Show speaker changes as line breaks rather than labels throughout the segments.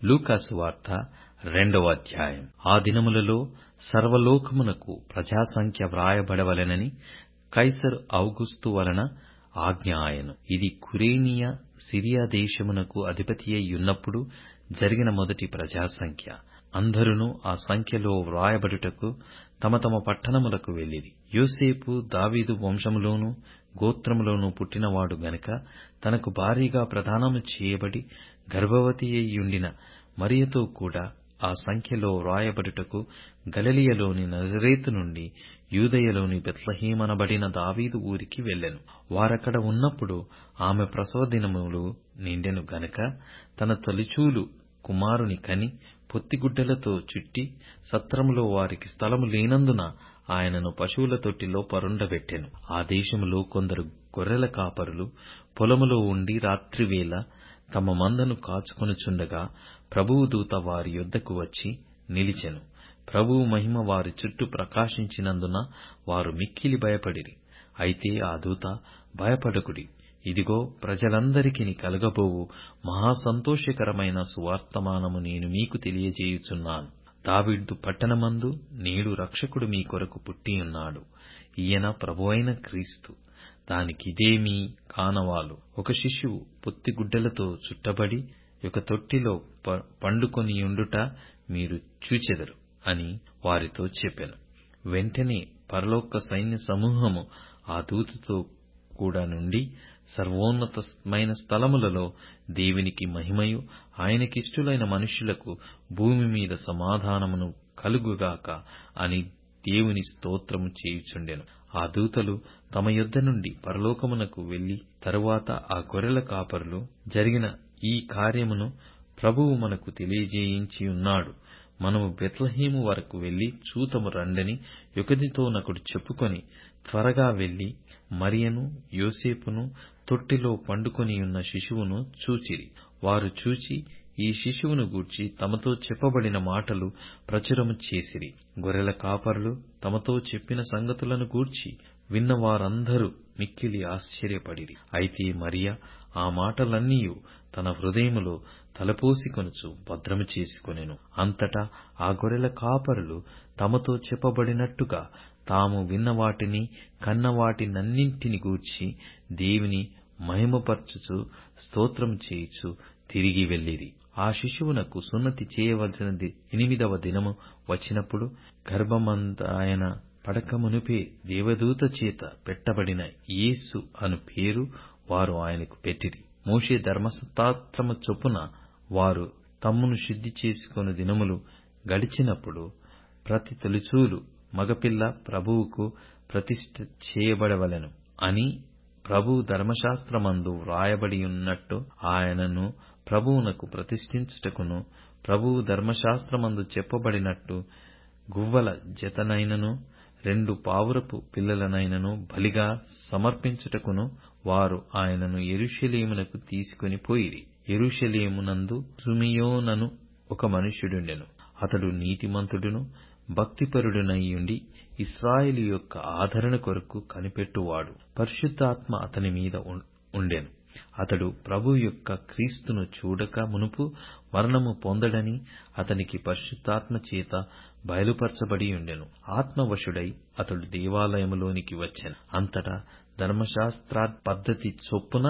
లూకాసు వార్త రెండవ అధ్యాయం ఆ దినములలో సర్వలోకమునకు ప్రజాసంఖ్య వ్రాయబడవలెనని కైసరు ఔగుస్తు వలన ఆజ్ఞ ఆయను ఇది కురేనియ సిరియా దేశమునకు అధిపతియైయున్నప్పుడు జరిగిన మొదటి ప్రజాసంఖ్య అందరును ఆ సంఖ్యలో వ్రాయబడుటకు తమ తమ పట్టణములకు వెళ్ళిరి యోసేపు దావీదు వంశములోను గోత్రములోను పుట్టినవాడు గనుక తనకు భార్యగా ప్రదానము చేయబడి గర్భవతియైయుండిన మరియతో కూడా ఆ సంఖ్యలో వ్రాయబడుటకు గలిలయలోని నజరేతు నుండి యూదయలోని బెత్లెహేమనబడిన దావీదు ఊరికి వెళ్ళెను వారక్కడ ఉన్నప్పుడు ఆమె ప్రసవ దినములు నిండెను గనుక తన తొలిచూలు కుమారుని కని పొత్తిగుడ్డలతో చుట్టి సత్రములో వారికి స్థలము లేనందున ఆయనను పశువుల తొట్టిలో పరుండబెట్టెను ఆ దేశములో కొందరు గొర్రెల కాపరులు పొలములో ఉండి రాత్రివేళ తమ మందను కాచుకొనుచుండగా ప్రభువు దూత వారి యొద్దకు వచ్చి నిలిచెను ప్రభువు మహిమ వారి చుట్టూ ప్రకాశించినందున వారు మిక్కిలి భయపడిరి అయితే ఆ దూత భయపడకుడి ఇదిగో ప్రజలందరికిని కలగబోవు మహా సంతోషకరమైన సువార్తమానము నేను మీకు తెలియజేయుచున్నాను దావీదు పట్టణమందు నేడు రక్షకుడు మీ కొరకు పుట్టియున్నాడు ఈయన ప్రభువైన క్రీస్తు దానికిదేమీ కానవాలు ఒక శిశువు పొత్తిగుడ్డలతో చుట్టబడి ఒక తొట్టిలో పండుకొనియుండుట మీరు చూచెదరు అని వారితో చెప్పెను వెంటనే పరలోక సైన్య సమూహము ఆ దూతతో కూడా నుండి సర్వోన్నతమైన స్థలములలో దేవునికి మహిమయు ఆయనకిష్టులైన మనుష్యులకు భూమి మీద సమాధానమును కలుగుగాక అని దేవుని స్తోత్రము చేయుచుండెను ఆ దూతలు తమ యొద్ద నుండి పరలోకమునకు వెళ్లి తరువాత ఆ గొర్రెల కాపరులు జరిగిన ఈ కార్యమును ప్రభువు మనకు తెలియజేయించియున్నాడు మనము బెత్లెహేము వరకు వెళ్లి చూతము రండని ఒకనితోనొకడు చెప్పుకొని త్వరగా వెళ్లి మరియను యోసేపును తొట్టిలో పండుకొనియున్న శిశువును చూచిరి వారు చూచి ఈ శిశువును గూర్చి తమతో చెప్పబడిన మాటలు ప్రచురము చేసిరి గొర్రెల కాపరులు తమతో చెప్పిన సంగతులను గూర్చి విన్న వారందరూ మిక్కిలి ఆశ్చర్యపడిరి అయితే మరియ ఆ మాటలన్నీయు తన హృదయములో తలపోసికొనుచు భద్రము చేసుకొనెను అంతటా ఆ గొర్రెల కాపరులు తమతో చెప్పబడినట్టుగా తాము విన్న వాటిని కన్న వాటినన్నింటిని గూర్చి దేవుని మహిమపరచుచు స్తోత్రము చేయుచు తిరిగి వెళ్ళిరి ఆ శిశువునకు సున్నతి చేయవలసినది ఎనిమిదవ దినము వచ్చినప్పుడు గర్భమందాయన పడకమునుపే దేవదూత చేత పెట్టబడిన యేసు అను పేరు వారు ఆయనకు పెట్టిరి మోషే ధర్మశాస్త్రము చొప్పున వారు తమ్మును శుద్ధి చేసుకొను దినములు గడిచినప్పుడు ప్రతి తొలిచూలు మగపిల్ల ప్రభువుకు ప్రతిష్ఠ చేయబడవలెను అని ప్రభువు ధర్మశాస్త్రమందు వ్రాయబడియున్నట్టు ఆయనను ప్రభువునకు ప్రతిష్ఠించుటకును ప్రభువు ధర్మశాస్త్రమందు చెప్పబడినట్టు గువ్వల జతనైనను రెండు పావురపు పిల్లలనైనను బలిగా సమర్పించుటకును వారు ఆయనను యెరూషలేమునకు తీసుకొని పోయిరి యెరూషలేమునందు సిమియోనను ఒక మనుష్యుడుండెను అతడు నీతిమంతుడును భక్తిపరుడునైయుండి ఇస్రాయేలు యొక్క ఆదరణ కొరకు కనిపెట్టువాడు పరిశుద్ధాత్మ అతని మీద ఉండెను అతడు ప్రభు యొక్క క్రీస్తును చూడక మునుపు మరణము పొందడని అతనికి పరిశుద్ధాత్మ చేత బయలుపరచబడియుండెను ఆత్మవశుడై అతడు దేవాలయములోనికి వచ్చెను అంతటా ధర్మశాస్త్ర పద్ధతి చొప్పున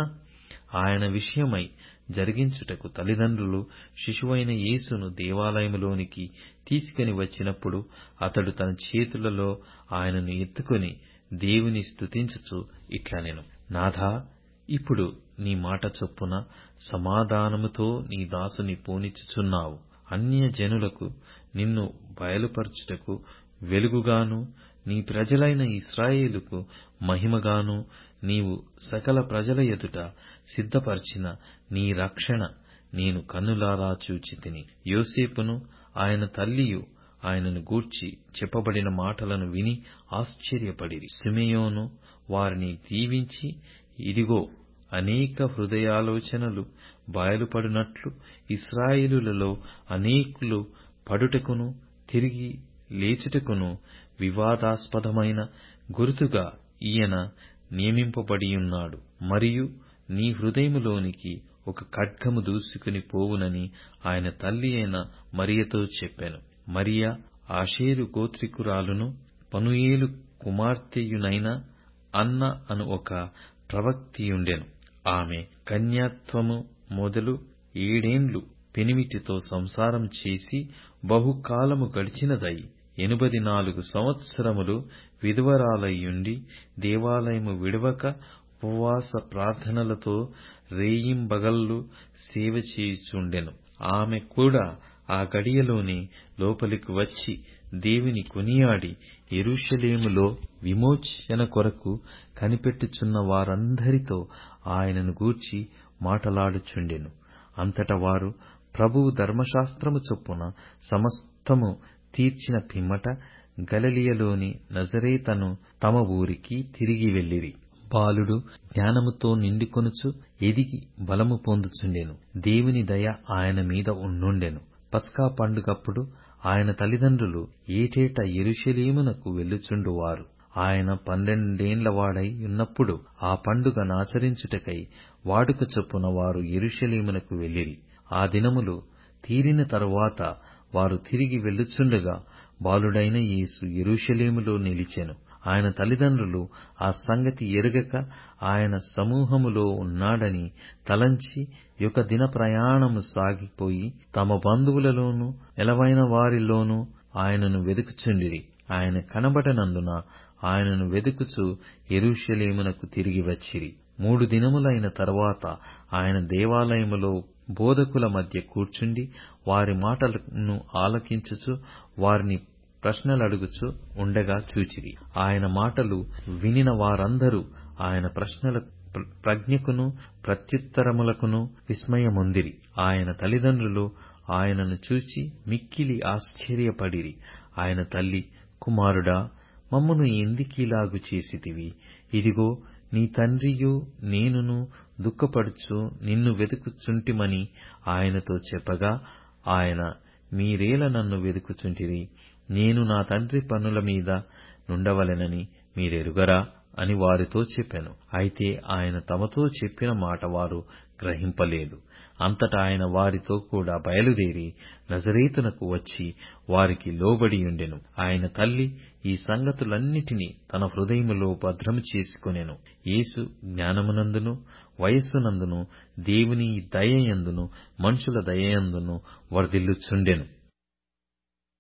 ఆయన విషయమై జరిగించుటకు తల్లిదండ్రులు శిశువైన యేసును దేవాలయములోనికి తీసుకొని వచ్చినప్పుడు అతడు తన చేతులలో ఆయనను ఎత్తుకొని దేవుని స్తుతించుచు ఇట్లనెను నాథా ఇప్పుడు నీ మాట చొప్పున సమాధానముతో నీ దాసుని పోనిచ్చుచున్నావు అన్య జనులకు నిన్ను బయలుపరచుటకు వెలుగుగాను నీ ప్రజలైన ఇస్రాయేలుకు మహిమగాను నీవు సకల ప్రజల ఎదుట సిద్ధపరచిన నీ రక్షణ నేను కన్నులారా చూచితిని యోసేపును ఆయన తల్లియు ఆయనను గూర్చి చెప్పబడిన మాటలను విని ఆశ్చర్యపడిరి సిమెయోను వారిని దీవించి ఇదిగో అనేక హృదయాలోచనలు బయలుపడినట్లు ఇస్రాయేలులలో అనేకులు పడుటకును తిరిగి లేచుటకును వివాదాస్పదమైన గుర్తుగా ఈయన నియమింపబడియున్నాడు మరియు నీ హృదయములోనికి ఒక ఖడ్గము దూసుకుని పోవునని ఆయన తల్లి అయిన మరియతో చెప్పాను మరియ ఆషేరు గోత్రికురాలును పనుయేలు కుమార్తెయునైన అన్న అను ఒక ప్రవక్తియుండెను ఆమె కన్యాత్వము మొదలు ఏడేండ్లు పెనిమిటితో సంసారం చేసి బహుకాలము గడిచినదై ఎనుబది నాలుగు సంవత్సరములు విధవరాలయ్యుండి దేవాలయము విడవక ఉపవాస ప్రార్థనలతో రేయింబగళ్ళు సేవ చేయుచుండెను ఆమె కూడా ఆ గడియలోనే లోపలికి వచ్చి దేవుని కొనియాడి యెరూషలేములో విమోచన కొరకు కనిపెట్టుచున్న వారందరితో ఆయనను గూర్చి మాటలాడుచుండెను అంతట వారు ప్రభువు ధర్మశాస్త్రము చొప్పున సమస్తము తీర్చిన పిమ్మట గలిలయలోని నజరేతను తమ ఊరికి తిరిగి వెళ్ళిరి బాలుడు జ్ఞానముతో నిండుకొనుచు ఎదిగి బలము పొందుచుండెను దేవుని దయ ఆయన మీద ఉండుండెను పస్కా పండుగప్పుడు ఆయన తల్లిదండ్రులు ఏటేటా యెరూషలేమునకు వెళ్ళుచుండువారు ఆయన పన్నెండేండ్ల వాడై ఉన్నప్పుడు ఆ పండుగనాచరించుటకై వాడుక చొప్పున వారు యెరూషలేమునకు వెళ్ళిరి ఆ దినములు తీరిన తరువాత వారు తిరిగి వెళ్ళుచుండగా బాలుడైన యేసు యెరూషలేములో నిలిచెను ఆయన తల్లిదండ్రులు ఆ సంగతి ఎరుగక ఆయన సమూహములో ఉన్నాడని తలంచి యొక్క దిన ప్రయాణము సాగిపోయి తమ బంధువులలోనూ ఎలవైన వారిలోనూ ఆయనను వెదుకుచుండిరి ఆయన కనబడనందున ఆయనను వెదుకుచు యెరూషలేమునకు తిరిగి వచ్చిరి మూడు దినములైన తరువాత ఆయన దేవాలయములో బోధకుల మధ్య కూర్చుండి వారి మాటలను ఆలకించుచు వారిని ప్రశ్నలడుగుచు ఉండగా చూచిరి ఆయన మాటలు వినిన వారందరూ ఆయన ప్రశ్నల ప్రజ్ఞకును ప్రత్యుత్తరములకును విస్మయమొందిరి ఆయన తల్లిదండ్రులు ఆయనను చూచి మిక్కిలి ఆశ్చర్యపడిరి ఆయన తల్లి కుమారుడా మమ్మును ఎందుకీలాగు చేసితివి ఇదిగో నీ తండ్రియు నేనును దుఃఖపడుచు నిన్ను వెతుకుచుంటిమని ఆయనతో చెప్పగా ఆయన మీరేల నన్ను వెతుకుచుంటిరి నేను నా తండ్రి పనుల మీద నుండవలెనని మీరెరుగరా అని వారితో చెప్పాను అయితే ఆయన తమతో చెప్పిన మాట వారు గ్రహింపలేదు అంతటా ఆయన వారితో కూడా బయలుదేరి నజరేతునకు వచ్చి వారికి లోబడియుండెను ఆయన తల్లి ఈ సంగతులన్నిటినీ తన హృదయములో భద్రము చేసుకొనెను యేసు జ్ఞానమునందును వయస్సునందును దేవుని దయయందును మనుషుల దయయందును వర్ధిల్లుచుండెను